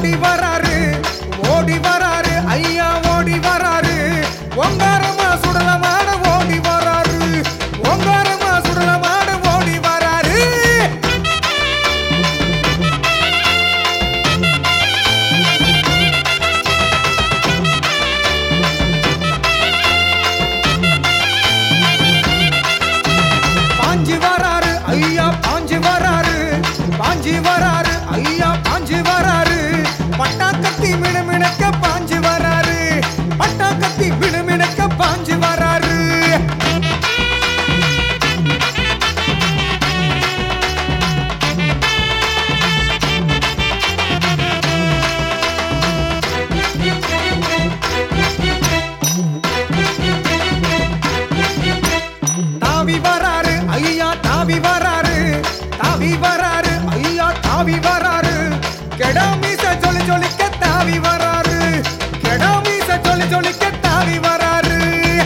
ஓடி வராரு ஓடி வராரு ஐயா ஓடி வராரு ஒங்காரமா சுடலமான ஓடி வராரு ஒங்காரமா சுடலமான ஓடி வராரு பாஞ்சி வராரு ஐயா பாஞ்சி வராரு பாஞ்சி வராரு ஐயா பாஞ்சி வராரு பட்டாக்கத்தி மினுமினுக்க பாஞ்சி வராரு பட்டாக்கத்தி மினுமினுக்க பாஞ்சி வராரு தாவி வராரு ஐயா தாவி வராரு தாவி வராரு ஐயா தாவி வராரு கெடாமீச ஜொலி ஜொலிக்க தாவி வராரு கெடாமீச ஜொலி ஜொலிக்க தாவி வராரு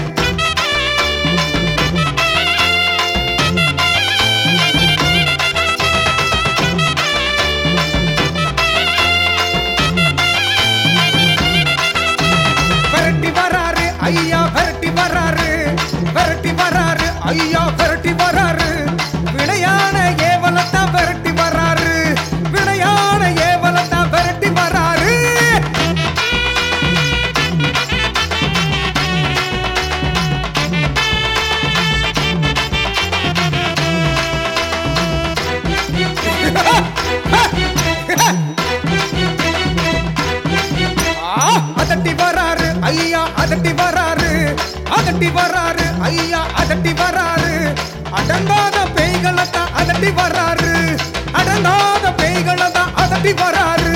விரட்டி வராரு ஐயா விரட்டி வராரு விரட்டி வராரு ஐயா விரட்டி வராரு விளையான ஏவலத்தான் விரட்டி வராரு விளையான ஏவலத்தான் விரட்டி வராரு ஆ, அதட்டி வராரு ஐயா அதட்டி வராரு அதட்டி வராரு ஐயா அதட்டி வராரு அடங்காத பேய்களை தான் அதட்டி வராரு அடங்காத பேய்களை தான் அதட்டி வராரு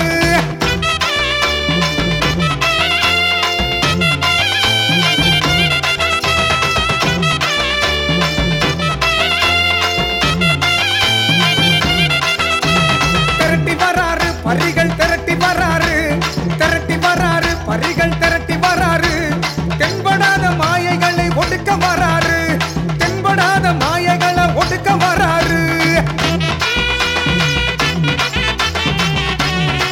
திரட்டி வராரு பரிகள் திரட்டி வராரு திரட்டி வராரு பரிகள் திரட்டி வராரு தென்படாத மாயைகளை ஒடுக்க வராரு தென்படாத மாயைகளை ஒடுக்க வராரு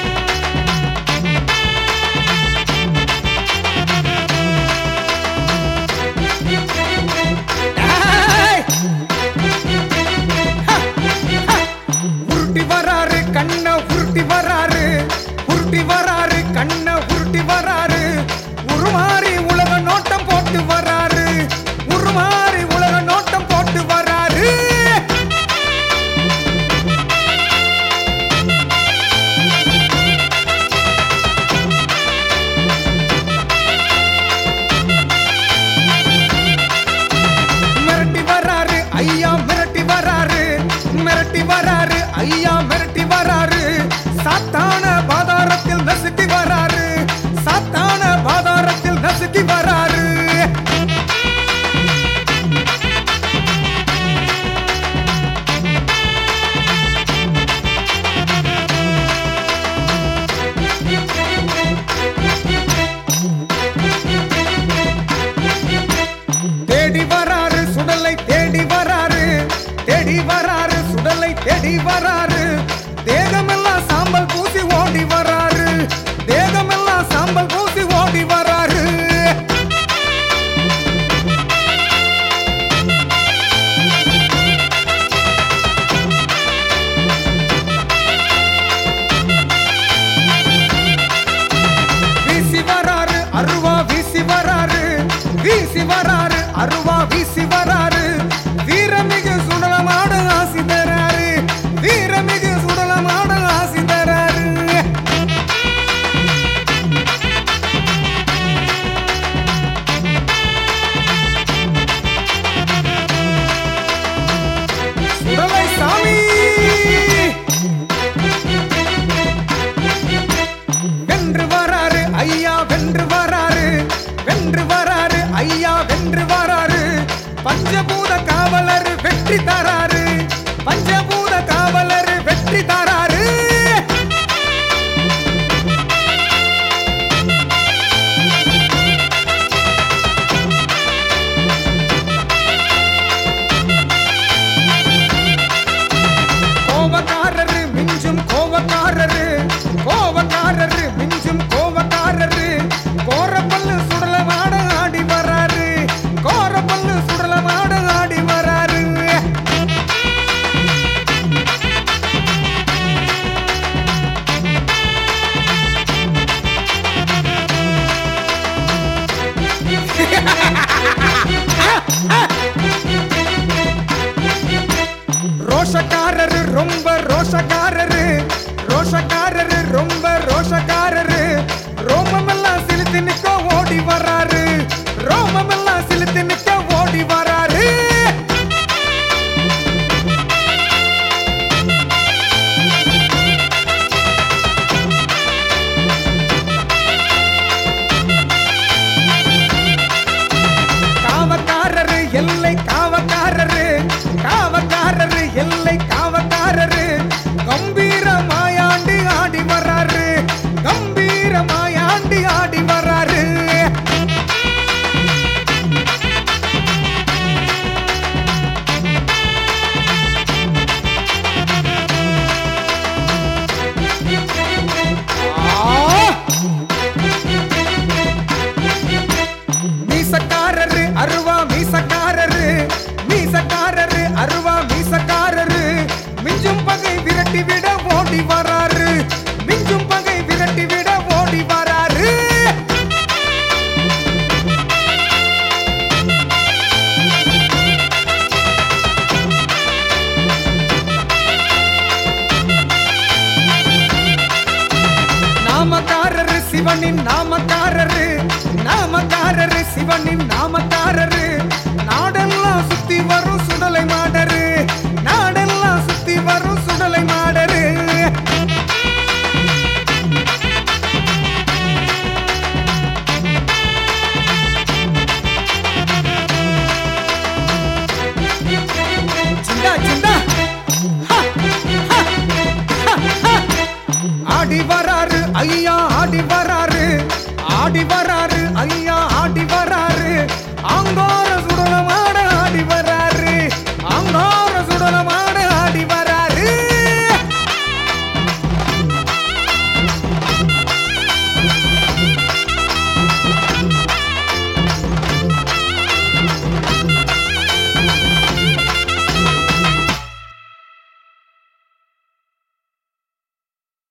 நாமக்காரரு சிவனின் நாமக்காரரு நாமக்காரரு சிவனின் நாமக்காரரு நாடெல்லாம் சுத்தி வரும் சுடலை மாட